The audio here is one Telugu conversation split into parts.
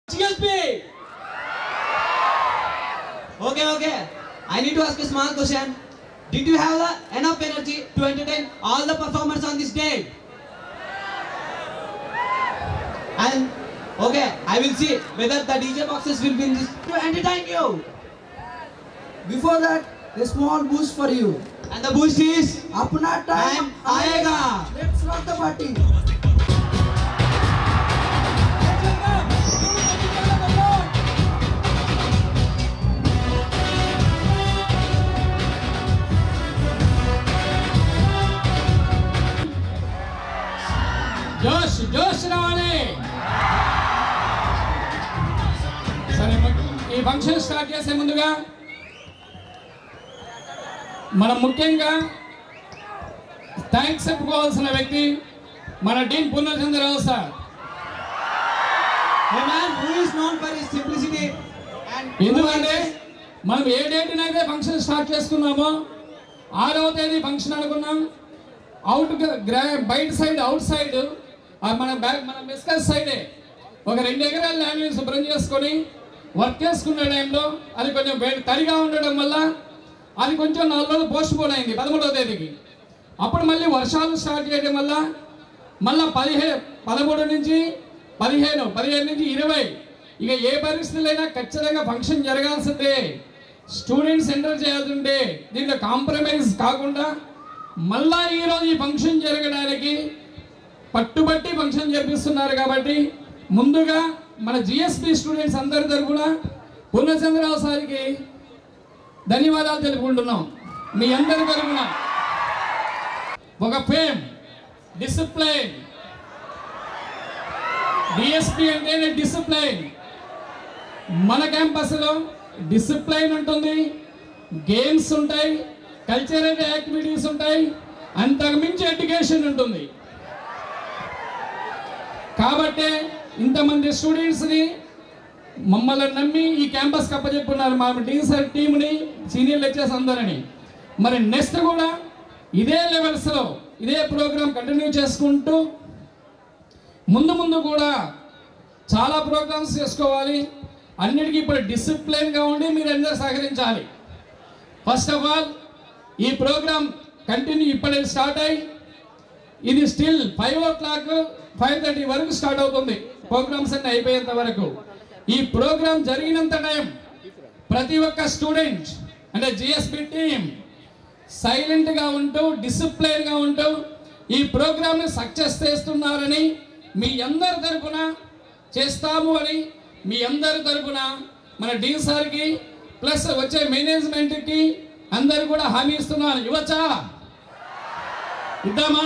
GSP. Okay, okay. I need to ask a small question. Did you have the enough energy to entertain all the performers on this day? And okay, I will see whether the DJ boxes will be in this to entertain you. Before that, a small boost for you. And the boost is Apna time time आएगा. Let's rock the party. జోష్ జోష్ రావాలి సరే ము- ఈ ఫంక్షన్ స్టార్ట్ చేసే ముందుగా మనం ముఖ్యంగా థ్యాంక్స్ చెప్పుకోవాల్సిన వ్యక్తి మన dean Punarchandrarao sir A man who is known for his simplicity and ఎందుకంటే మనం ఏ డేట్ని అయితే ఫంక్షన్ స్టార్ట్ చేసుకున్నామో ఆరవ తేదీ ఫంక్షన్ అనుకున్నాం అవుట్ గ్రా బయట సైడ్ అవుట్ సైడ్ ఆ మన బ్యాక్ మన మిస్కస్ సైడే ఒక రెండు ఎకరాల ల్యాండ్ని శుభ్రం చేసుకొని వర్క్ చేసుకునే టైంలో అది కొంచెం వేడి తడిగా ఉండడం వల్ల అది కొంచెం నాలుగు రోజులు పోస్ట్ పోన్ అయింది పదమూడవ తేదీకి అప్పుడు మళ్ళీ వర్షాలు స్టార్ట్ చేయడం వల్ల మళ్ళా పదిహే పదమూడు నుంచి పదిహేను పదిహేను నుంచి ఇరవై ఇక ఏ పరిస్థితులైనా ఖచ్చితంగా ఫంక్షన్ జరగాల్సిందే స్టూడెంట్స్ ఎంటర్ చేయాల్సిందే దీంట్లో కాంప్రమైజ్ కాకుండా మళ్ళా ఈరోజు ఈ ఫంక్షన్ జరగడానికి పట్టుబట్టి ఫంక్షన్ జరిపిస్తున్నారు కాబట్టి ముందుగా మన జిఎస్పి స్టూడెంట్స్ అందరి తరఫున పూర్ణచంద్రరావు సార్కి ధన్యవాదాలు తెలుపుకుంటున్నాం మీ అందరి తరఫున ఒక ఫేమ్ డిసిప్లైన్ డిఎస్పి అంటేనే డిసిప్లైన్ మన క్యాంపస్లో డిసిప్లైన్ ఉంటుంది గేమ్స్ ఉంటాయి కల్చరల్ యాక్టివిటీస్ ఉంటాయి అంతకు మించి ఎడ్యుకేషన్ ఉంటుంది కాబట్టే ఇంతమంది స్టూడెంట్స్ని మమ్మల్ని నమ్మి ఈ క్యాంపస్కి అప్పచెప్పున్నారు మా టీచర్ టీంని సీనియర్ లెక్చర్స్ అందరిని మరి నెక్స్ట్ కూడా ఇదే లెవెల్స్లో ఇదే ప్రోగ్రామ్ కంటిన్యూ చేసుకుంటూ ముందు ముందు కూడా చాలా ప్రోగ్రామ్స్ చేసుకోవాలి అన్నిటికీ ఇప్పుడు డిసిప్లిన్గా ఉండి మీరు అందరూ సహకరించాలి ఫస్ట్ ఆఫ్ ఆల్ ఈ ప్రోగ్రామ్ కంటిన్యూ ఇప్పుడే స్టార్ట్ అయ్యి ఇది still five o'clock five thirty వరకు స్టార్ట్ అవుతుంది ప్రోగ్రామ్స్ అన్ని అయిపోయేంత వరకు ఈ ప్రోగ్రామ్ జరిగినంత టైం ప్రతి ఒక్క స్టూడెంట్ అంటే జిఎస్పి టీం సైలెంట్గా ఉంటూ డిసిప్లైన్గా ఉంటూ ఈ ప్రోగ్రామ్ని సక్సెస్ చేస్తున్నారని మీ అందరి తరపున చేస్తాము అని మీ అందరి తరపున మన డీన్ సార్కి ప్లస్ వచ్చే మేనేజ్మెంట్కి అందరు కూడా హామీ ఇస్తున్నాను ఇవ్వచ్చా ఇద్దామా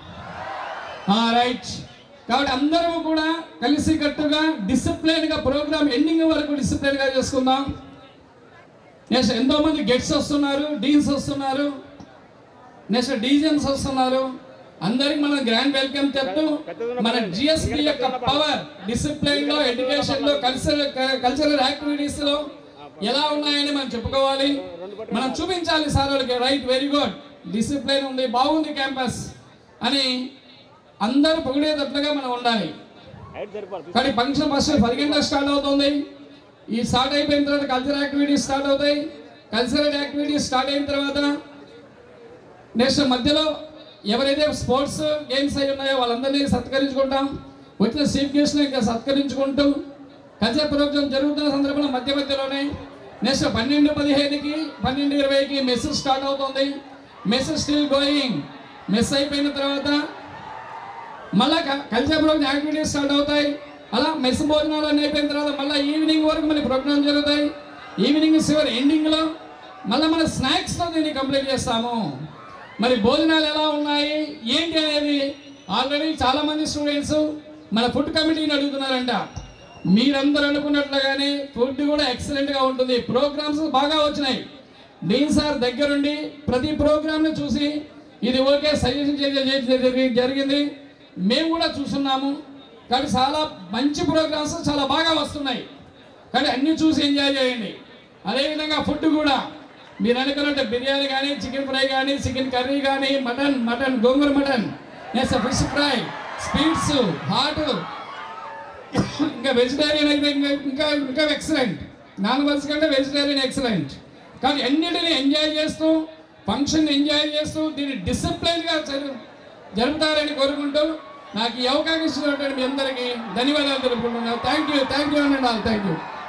రైట్ కాబట్టి అందరూ కూడా కలిసి కట్టుగా డిసిప్లైన్ గా ప్రోగ్రామ్ ఎండింగ్ వరకు డిసిప్లైన్ గా చేసుకుందాం నెక్స్ట్ ఎంతో మంది గెట్స్ వస్తున్నారు డీన్స్ వస్తున్నారు నెక్స్ట్ డీజన్స్ వస్తున్నారు అందరికి మనం గ్రాండ్ వెల్కమ్ చెప్తూ మన జిఎస్పి యొక్క పవర్ డిసిప్లైన్ లో ఎడ్యుకేషన్ లో కల్చరల్ కల్చరల్ యాక్టివిటీస్ లో ఎలా ఉన్నాయని మనం చెప్పుకోవాలి మనం చూపించాలి సార్ వాళ్ళకి రైట్ వెరీ గుడ్ డిసిప్లైన్ ఉంది బాగుంది క్యాంపస్ అని అందరూ పొగిడేటట్లుగా మనం ఉండాలి కానీ ఫంక్షన్ ఫస్ట్ పది గంటలకు స్టార్ట్ అవుతుంది ఈ స్టార్ట్ అయిపోయిన తర్వాత కల్చరల్ యాక్టివిటీస్ స్టార్ట్ అవుతాయి కల్చరల్ యాక్టివిటీస్ స్టార్ట్ అయిన తర్వాత నెక్స్ట్ మధ్యలో ఎవరైతే స్పోర్ట్స్ గేమ్స్ అయి ఉన్నాయో వాళ్ళందరినీ సత్కరించుకుంటాం వచ్చిన చీఫ్ గెస్ట్ని ఇంకా సత్కరించుకుంటూ కల్చర్ ప్రోగ్రామ్ జరుగుతున్న సందర్భంలో మధ్య మధ్యలోనే నెక్స్ట్ పన్నెండు పదిహేనుకి పన్నెండు ఇరవైకి మెస్ స్టార్ట్ అవుతుంది మెస్ స్టిల్ గోయింగ్ మెస్ అయిపోయిన తర్వాత మళ్ళా కల్చర్ ప్రోగ్రామ్ యాక్టివిటీస్ స్టార్ట్ అవుతాయి అలా మెస్ భోజనాలు అన్నీ అయిపోయిన తర్వాత మళ్ళీ ఈవినింగ్ వరకు మన ప్రోగ్రామ్ జరుగుతాయి ఈవినింగ్ చివరి ఎండింగ్లో మళ్ళీ మన స్నాక్స్తో దీన్ని కంప్లీట్ చేస్తాము మరి భోజనాలు ఎలా ఉన్నాయి ఏంటి అనేది ఆల్రెడీ చాలా మంది స్టూడెంట్స్ మన ఫుడ్ కమిటీని అడుగుతున్నారంట మీరందరూ అనుకున్నట్లుగానే ఫుడ్ కూడా ఎక్సలెంట్గా ఉంటుంది ప్రోగ్రామ్స్ బాగా వచ్చినాయి డీన్ సార్ దగ్గరుండి ప్రతి ప్రోగ్రామ్ని చూసి ఇది ఓకే సజెషన్ చేయడం జరిగింది మేము కూడా చూస్తున్నాము కానీ చాలా మంచి ప్రోగ్రామ్స్ చాలా బాగా వస్తున్నాయి కానీ అన్ని చూసి ఎంజాయ్ చేయండి అదేవిధంగా ఫుడ్ కూడా మీరు అనుకున్నట్టు బిర్యానీ కానీ చికెన్ ఫ్రై కానీ చికెన్ కర్రీ కానీ mutton mutton gongura mutton next fish fry sweets hot ఇంకా వెజిటేరియన్ అయితే ఇంకా ఇంకా ఇంకా ఎక్సలెంట్ నాన్ వెజ్ కంటే వెజిటేరియన్ ఎక్సలెంట్ కానీ అన్నిటిని ఎంజాయ్ చేస్తూ ఫంక్షన్ ఎంజాయ్ చేస్తూ దీన్ని డిసిప్లైన్గా జరు జరుపుతారని కోరుకుంటూ నాకు ఈ అవకాశం ఇచ్చినటువంటి మీ అందరికీ ధన్యవాదాలు తెలుపుకుంటున్నాను థ్యాంక్ యూ థ్యాంక్ యూ అండి థ్యాంక్ యూ